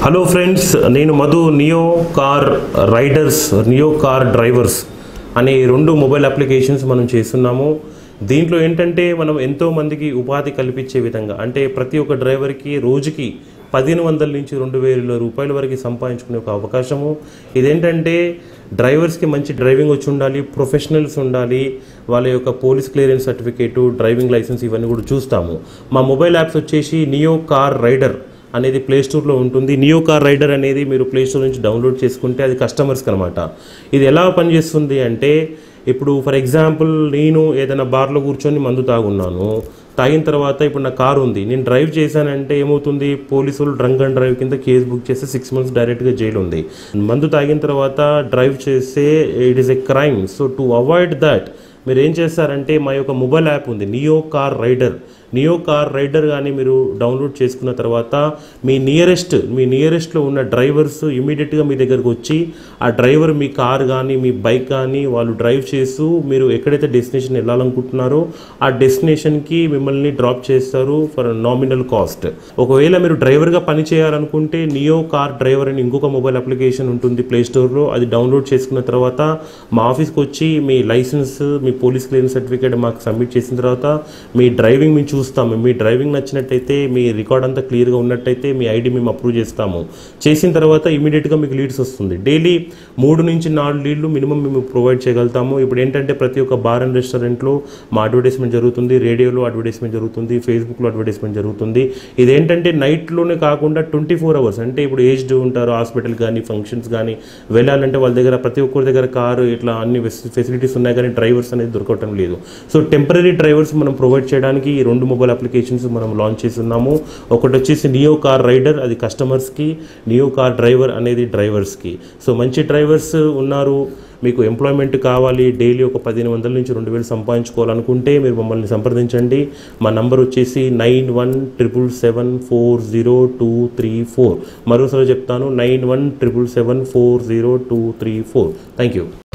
hello friends నేను Madhu Neo car riders Neo car drivers అనే రెండు మొబైల్ అప్లికేషన్స్ మనం చేస్తున్నాము దీంట్లో ఏంటంటే మనం ఎంతో మందికి ఉపాధి కల్పించే విధంగా అంటే ప్రతి ఒక్క డ్రైవర్కి రోజుకి పదిహేను వందల నుంచి రెండు వేల రూపాయల వరకు సంపాదించుకునే ఒక అవకాశము ఇదేంటంటే డ్రైవర్స్కి మంచి డ్రైవింగ్ వచ్చి ఉండాలి ప్రొఫెషనల్స్ ఉండాలి వాళ్ళ యొక్క police clearance certificate driving licence ఇవన్నీ కూడా చూస్తాము మా మొబైల్ యాప్స్ వచ్చేసి నియో కార్ రైడర్ అనేది ప్లే స్టోర్లో ఉంటుంది నియో కార్ రైడర్ అనేది మీరు ప్లే స్టోర్ నుంచి డౌన్లోడ్ చేసుకుంటే అది కస్టమర్స్కి అనమాట ఇది ఎలా పనిచేస్తుంది అంటే ఇప్పుడు ఫర్ ఎగ్జాంపుల్ నేను ఏదైనా బార్లో కూర్చొని మందు తాగున్నాను తాగిన తర్వాత ఇప్పుడు నా కారు ఉంది నేను డ్రైవ్ చేశానంటే ఏమవుతుంది పోలీసులు డ్రంక్ అండ్ డ్రైవ్ కింద కేసు బుక్ చేస్తే సిక్స్ మంత్స్ డైరెక్ట్గా జైలు ఉంది మందు తాగిన తర్వాత డ్రైవ్ చేస్తే it is a crime so to avoid that మీరు ఏం చేస్తారంటే మా యొక్క మొబైల్ యాప్ ఉంది Neo car rider Neo car rider కానీ మీరు డౌన్లోడ్ చేసుకున్న తర్వాత మీ నియరెస్ట్ మీ నియరెస్ట్లో ఉన్న డ్రైవర్స్ ఇమీడియట్గా మీ దగ్గరకు వచ్చి ఆ డ్రైవర్ మీ కార్ కానీ మీ బైక్ కానీ వాళ్ళు డ్రైవ్ చేస్తూ మీరు ఎక్కడైతే డెస్టినేషన్ వెళ్ళాలనుకుంటున్నారో ఆ డెస్టినేషన్కి మిమ్మల్ని డ్రాప్ చేస్తారు ఫర్ నామినల్ కాస్ట్ ఒకవేళ మీరు డ్రైవర్గా పని చేయాలనుకుంటే నియో కార్ డ్రైవర్ అని ఇంకొక మొబైల్ అప్లికేషన్ ఉంటుంది ప్లే స్టోర్లో అది డౌన్లోడ్ చేసుకున్న తర్వాత మా ఆఫీస్కి వచ్చి మీ లైసెన్స్ మీ పోలీస్ క్లియరెన్స్ సర్టిఫికేట్ మాకు సబ్మిట్ చేసిన తర్వాత మీ డ్రైవింగ్ మేము చూస్తాము మీ డ్రైవింగ్ నచ్చినట్టయితే మీ రికార్డ్ అంతా క్లియర్గా ఉన్నట్టయితే మీ ఐడి మేము అప్రూవ్ చేస్తాము చేసిన తర్వాత ఇమీడియట్గా మీకు లీడ్స్ వస్తుంది డైలీ మూడు నుంచి నాలుగు లీడ్లు మినిమం మేము ప్రొవైడ్ చేయగలుగుతాము ఇప్పుడు ఏంటంటే ప్రతి ఒక్క బార్ అండ్ రెస్టారెంట్లో మా అడ్వర్టైజ్మెంట్ జరుగుతుంది రేడియోలో అడ్వర్టైజ్మెంట్ జరుగుతుంది ఫేస్బుక్లో అడ్వర్టైజ్మెంట్ జరుగుతుంది ఇదేంటంటే నైట్లోనే కాకుండా ట్వంటీ ఫోర్ అవర్స్ అంటే ఇప్పుడు ఏజ్డ్ ఉంటారు హాస్పిటల్ కానీ ఫంక్షన్స్ కానీ వెళ్ళాలంటే వాళ్ళ దగ్గర ప్రతి ఒక్కరి దగ్గర కారు ఇట్లా అన్ని ఫెసిలిటీస్ ఉన్నాయి కానీ డ్రైవర్స్ అనేది దొరకటం లేదు సో టెంపరీ డ్రైవర్స్ మనం ప్రొవైడ్ చేయడానికి ఈ రెండు మొబైల్ అప్లికేషన్స్ మనం లాంచ్ చేస్తున్నాము ఒకటి వచ్చేసి నియో కార్ రైడర్ అది కస్టమర్స్కి నియో కార్ డ్రైవర్ అనేది డ్రైవర్స్కి సో మంచి డ్రైవర్స్ ఉన్నారు మీకు ఎంప్లాయ్మెంట్ కావాలి డైలీ ఒక పదిహేను వందల నుంచి రెండు వేలు సంపాదించుకోవాలనుకుంటే మీరు మమ్మల్ని సంప్రదించండి మా నంబర్ వచ్చేసి nine one triple seven four zero two three four మరోసారి చెప్తాను nine one triple seven four zero two three four thank you